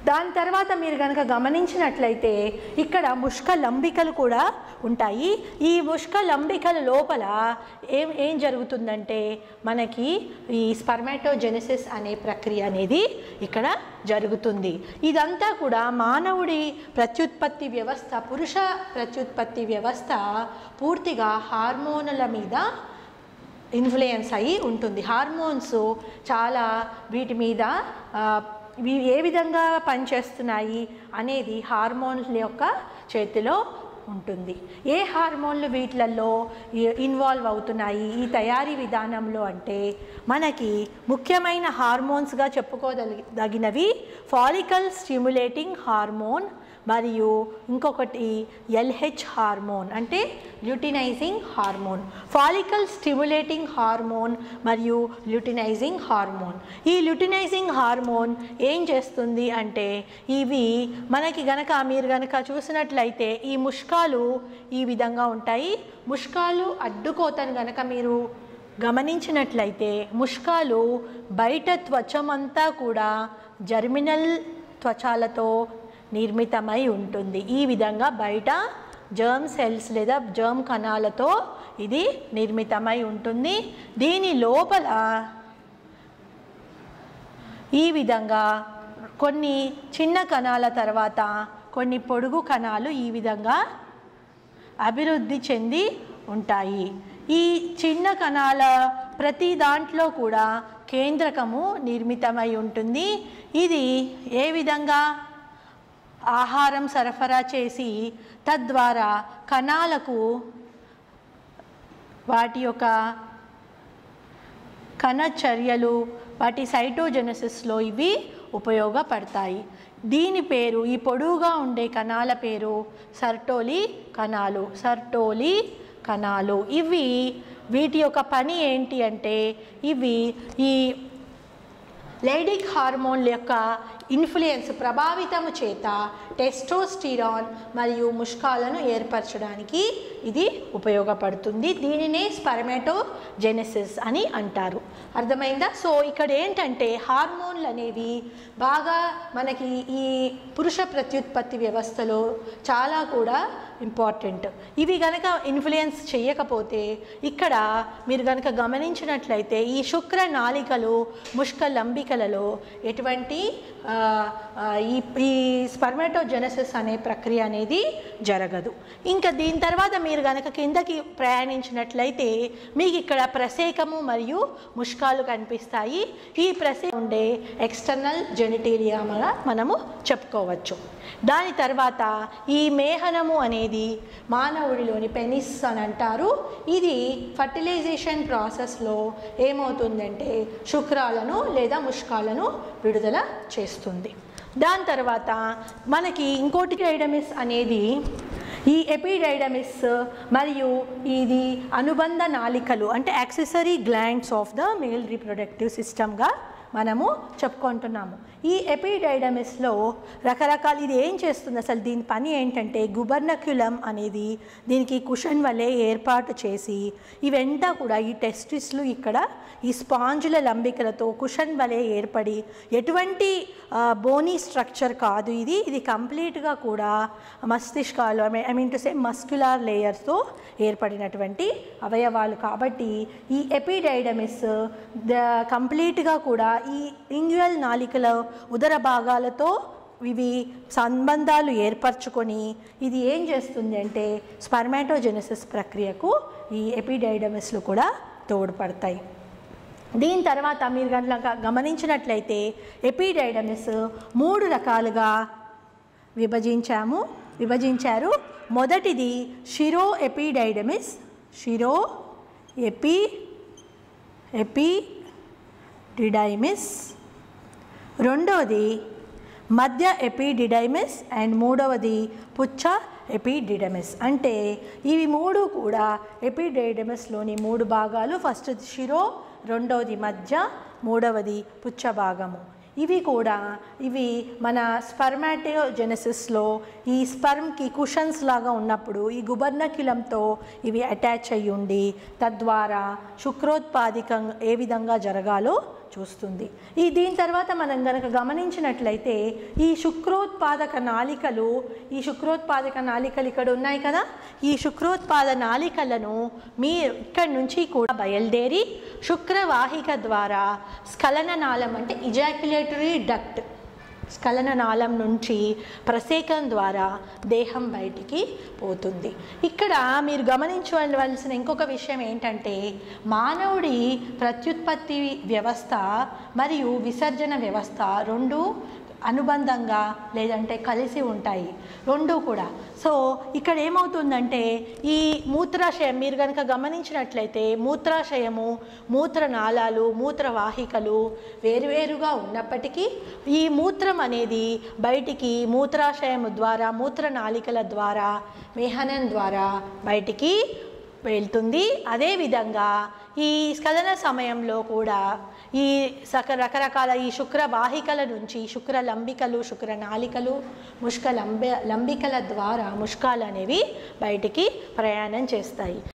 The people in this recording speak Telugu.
దాని తర్వాత మీరు కనుక గమనించినట్లయితే ఇక్కడ ముష్క లంబికలు కూడా ఉంటాయి ఈ ముష్క లంబికల లోపల ఏం ఏం జరుగుతుందంటే మనకి ఈ స్పర్మాటోజెనసిస్ అనే ప్రక్రియ అనేది ఇక్కడ జరుగుతుంది ఇదంతా కూడా మానవుడి ప్రత్యుత్పత్తి వ్యవస్థ పురుష ప్రత్యుత్పత్తి వ్యవస్థ పూర్తిగా హార్మోనుల మీద ఇన్ఫ్లుయెన్స్ అయ్యి ఉంటుంది హార్మోన్స్ చాలా వీటి మీద ఆ, ఇవి ఏ విధంగా పనిచేస్తున్నాయి అనేది హార్మోన్ల యొక్క చేతిలో ఉంటుంది ఏ హార్మోన్లు వీటిలలో ఇన్వాల్వ్ అవుతున్నాయి ఈ తయారీ విధానంలో అంటే మనకి ముఖ్యమైన హార్మోన్స్గా చెప్పుకోదగినవి ఫాలికల్ స్టిమ్యులేటింగ్ హార్మోన్ మరియు ఇంకొకటి ఎల్హెచ్ హార్మోన్ అంటే luteinizing hormone follicle stimulating hormone మరియు ల్యూటినైజింగ్ హార్మోన్ ఈ ల్యూటినైజింగ్ హార్మోన్ ఏం చేస్తుంది అంటే ఇవి మనకి గనక మీరు గనక చూసినట్లయితే ఈ ముష్కాలు ఈ విధంగా ఉంటాయి ముష్కాలు అడ్డుకోతను గనక మీరు గమనించినట్లయితే ముష్కాలు బయట త్వచమంతా కూడా జర్మినల్ త్వచాలతో నిర్మితమై ఉంటుంది ఈ విధంగా బయట జర్మ్ సెల్స్ లేదా జర్మ్ కణాలతో ఇది నిర్మితమై ఉంటుంది దీని లోపల ఈ విధంగా కొన్ని చిన్న కణాల తర్వాత కొన్ని పొడుగు కణాలు ఈ విధంగా అభివృద్ధి చెంది ఉంటాయి ఈ చిన్న కణాల ప్రతి దాంట్లో కూడా కేంద్రకము నిర్మితమై ఉంటుంది ఇది ఏ విధంగా ఆహారం సరఫరా చేసి తద్వారా కణాలకు వాటి యొక్క కణ చర్యలు వాటి సైటోజెనసిస్లో ఇవి ఉపయోగపడతాయి దీని పేరు ఈ పొడువుగా ఉండే కణాల పేరు సర్టోలి కణాలు సర్టోలి కణాలు ఇవి వీటి యొక్క పని ఏంటి అంటే ఇవి ఈ లేడిక్ హార్మోన్ల యొక్క ఇన్ఫ్లుయెన్స్ ప్రభావితము చేత టెస్టోస్టిరాన్ మరియు ముష్కాలను ఏర్పరచడానికి ఇది ఉపయోగపడుతుంది దీనినే స్పర్మాటోజెనెసిస్ అని అంటారు అర్థమైందా సో ఇక్కడ ఏంటంటే హార్మోన్లు అనేవి బాగా మనకి ఈ పురుష ప్రత్యుత్పత్తి వ్యవస్థలో చాలా కూడా ఇంపార్టెంట్ ఇవి గనక ఇన్ఫ్లుయెన్స్ చేయకపోతే ఇక్కడ మీరు గనక గమనించినట్లయితే ఈ శుక్ర నాళికలు ముష్క లంబికలలో ఎటువంటి ఆ, ఆ, ఈ ఈ స్పర్మాటోజెనసిస్ అనే ప్రక్రియ అనేది జరగదు ఇంకా దీని తర్వాత మీరు గనక కిందకి ప్రయాణించినట్లయితే మీకు ఇక్కడ ప్రసేకము మరియు ముష్కాలు కనిపిస్తాయి ఈ ప్రసే ఉండే ఎక్స్టర్నల్ జెనిటీరియా మనము చెప్పుకోవచ్చు దాని తర్వాత ఈ మేహనము అనేది మానవుడిలోని పెనిస్ అని అంటారు ఇది ఫర్టిలైజేషన్ ప్రాసెస్లో ఏమవుతుందంటే శుక్రాలను లేదా ముష్కాలను విడుదల చేస్తుంది దాని తర్వాత మనకి ఇంకోటి డైడమిస్ అనేది ఈ ఎపిడైడమిస్ మరియు ఇది అనుబంధ నాళికలు అంటే accessory glands of the male reproductive సిస్టమ్గా మనము చెప్పుకుంటున్నాము ఈ ఎపిడైడమిస్లో రకరకాల ఇది ఏం చేస్తుంది అసలు దీని పని ఏంటంటే గుబర్నక్యులం అనేది దీనికి కుషన్ వలె ఏర్పాటు చేసి ఇవంతా కూడా ఈ టెస్టిస్లు ఇక్కడ ఈ స్పాంజుల లంబికలతో కుషన్ వలె ఏర్పడి ఎటువంటి బోనీ స్ట్రక్చర్ కాదు ఇది ఇది కంప్లీట్గా కూడా మస్తిష్కాలు I mean to say muscular లేయర్స్తో ఏర్పడినటువంటి అవయవాలు కాబట్టి ఈ ఎపిడైడమిస్ ద కంప్లీట్గా కూడా ఈ ఇంగ్యువల్ నాళికల ఉదర భాగాలతో ఇవి సంబంధాలు ఏర్పరచుకొని ఇది ఏం చేస్తుంది అంటే స్పర్మాటోజెనసిస్ ప్రక్రియకు ఈ ఎపిడైడమిస్లు కూడా తోడ్పడతాయి దీని తర్వాత మీరు కనుక గమనించినట్లయితే ఎపిడైడమిస్ మూడు రకాలుగా విభజించాము విభజించారు మొదటిది షిరో ఎపిడైడమిస్ షిరో ఎపి ఎపి డిడైమిస్ రెండవది మధ్య ఎపిడిడైమిస్ అండ్ మూడవది పుచ్చ ఎపిడిడమిస్ అంటే ఇవి మూడు కూడా ఎపిడైడమిస్లోని మూడు భాగాలు ఫస్ట్ శిరో రెండవది మధ్య మూడవది పుచ్చ భాగము ఇవి కూడా ఇవి మన స్పర్మాటోజెనసిస్లో ఈ స్పర్మ్కి కుషన్స్ లాగా ఉన్నప్పుడు ఈ గుబర్నకిలంతో ఇవి అటాచ్ అయ్యి ఉండి తద్వారా శుక్రోత్పాదికం ఏ విధంగా జరగాలో చూస్తుంది ఈ దీని తర్వాత మనం గనక గమనించినట్లయితే ఈ శుక్రోత్పాదక నాళికలు ఈ శుక్రోత్పాదక నాళికలు ఇక్కడ ఉన్నాయి కదా ఈ శుక్రోత్పాద నాళికలను మీ ఇక్కడి నుంచి కూడా బయలుదేరి శుక్రవాహిక ద్వారా స్ఖలన నాళం అంటే ఇజాక్యులేటరీ డక్ట్ స్ఖలన నాళం నుంచి ప్రసేకం ద్వారా దేహం బయటికి పోతుంది ఇక్కడ మీరు గమనించవలసిన ఇంకొక విషయం ఏంటంటే మానవుడి ప్రత్యుత్పత్తి వ్యవస్థ మరియు విసర్జన వ్యవస్థ రెండు అనుబంధంగా లేదంటే కలిసి ఉంటాయి రెండు కూడా సో ఇక్కడ ఏమవుతుందంటే ఈ మూత్రాశయం మీరు కనుక గమనించినట్లయితే మూత్రాశయము మూత్రనాళాలు మూత్రవాహికలు వేరువేరుగా ఉన్నప్పటికీ ఈ మూత్రం అనేది బయటికి మూత్రాశయము ద్వారా మూత్రనాళికల ద్వారా వేహనం ద్వారా బయటికి వెళ్తుంది అదేవిధంగా ఈ స్ఖలన సమయంలో కూడా ఈ సక రకరకాల ఈ శుక్ర వాహికల నుంచి శుక్ర లంబికలు శుక్ర నాళికలు ముష్క లంబ లంబికల ద్వారా ముష్కాలు అనేవి బయటికి ప్రయాణం చేస్తాయి